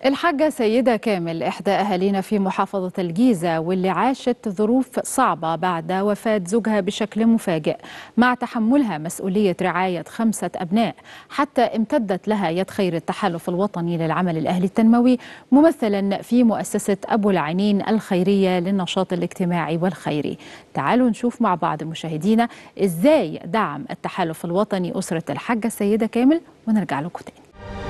الحاجة سيدة كامل إحدى أهالينا في محافظة الجيزة واللي عاشت ظروف صعبة بعد وفاة زوجها بشكل مفاجئ مع تحملها مسؤولية رعاية خمسة أبناء حتى امتدت لها يد خير التحالف الوطني للعمل الأهلي التنموي ممثلا في مؤسسة أبو العينين الخيرية للنشاط الاجتماعي والخيري تعالوا نشوف مع بعض مشاهدينا إزاي دعم التحالف الوطني أسرة الحاجة السيدة كامل ونرجع لكم تاني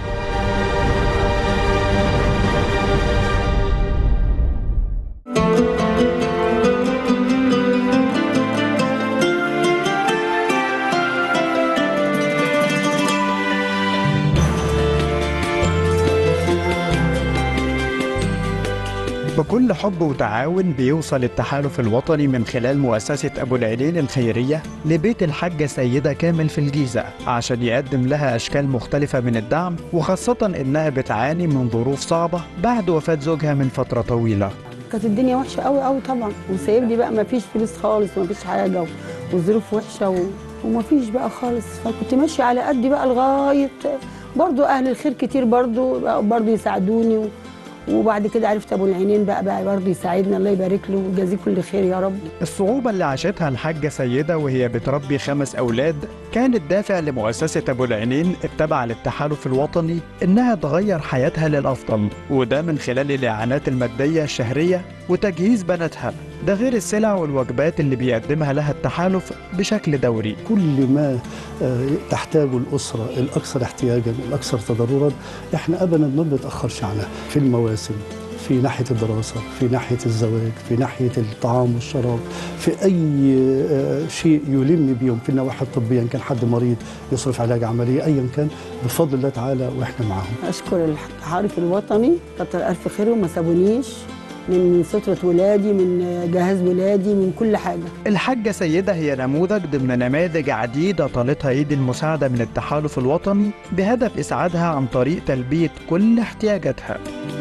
بكل حب وتعاون بيوصل التحالف الوطني من خلال مؤسسة أبو العينين الخيرية لبيت الحاجة سيدة كامل في الجيزة عشان يقدم لها أشكال مختلفة من الدعم وخاصة إنها بتعاني من ظروف صعبة بعد وفاة زوجها من فترة طويلة كانت الدنيا وحشه قوي قوي طبعا وسايب لي بقى ما فيش فلوس خالص وما فيش حاجه و- والظروف وحشه و... وما فيش بقى خالص فكنت ماشيه على قدي بقى لغايه برضو اهل الخير كتير برضو برضو يساعدوني و... وبعد كده عرفت ابو العينين بقى بقى برضو يساعدنا الله يبارك له ويجازيه كل خير يا رب الصعوبة اللي عاشتها الحاجة سيدة وهي بتربي خمس أولاد كانت دافع لمؤسسة أبو العينين التابعة للتحالف الوطني إنها تغير حياتها للأفضل وده من خلال الإعانات المادية الشهرية وتجهيز بناتها ده غير السلع والوجبات اللي بيقدمها لها التحالف بشكل دوري كل ما آه، تحتاجه الأسرة الأكثر احتياجا الأكثر تضررا إحنا أبدا ما بنتأخرش عنها في المواسم في ناحية الدراسة في ناحية الزواج في ناحية الطعام والشراب في أي آه، شيء يلم بيهم في النواحي الطبية إن كان حد مريض يصرف علاج عملية أيا كان بفضل الله تعالى وإحنا معاهم اشكر التحالف الوطني كتر الف خيرهم ما سابونيش من سترة ولادي من جهاز ولادي من كل حاجه الحاجة سيدة هي نموذج ضمن نماذج عديدة طالتها إيد المساعدة من التحالف الوطني بهدف إسعادها عن طريق تلبية كل احتياجاتها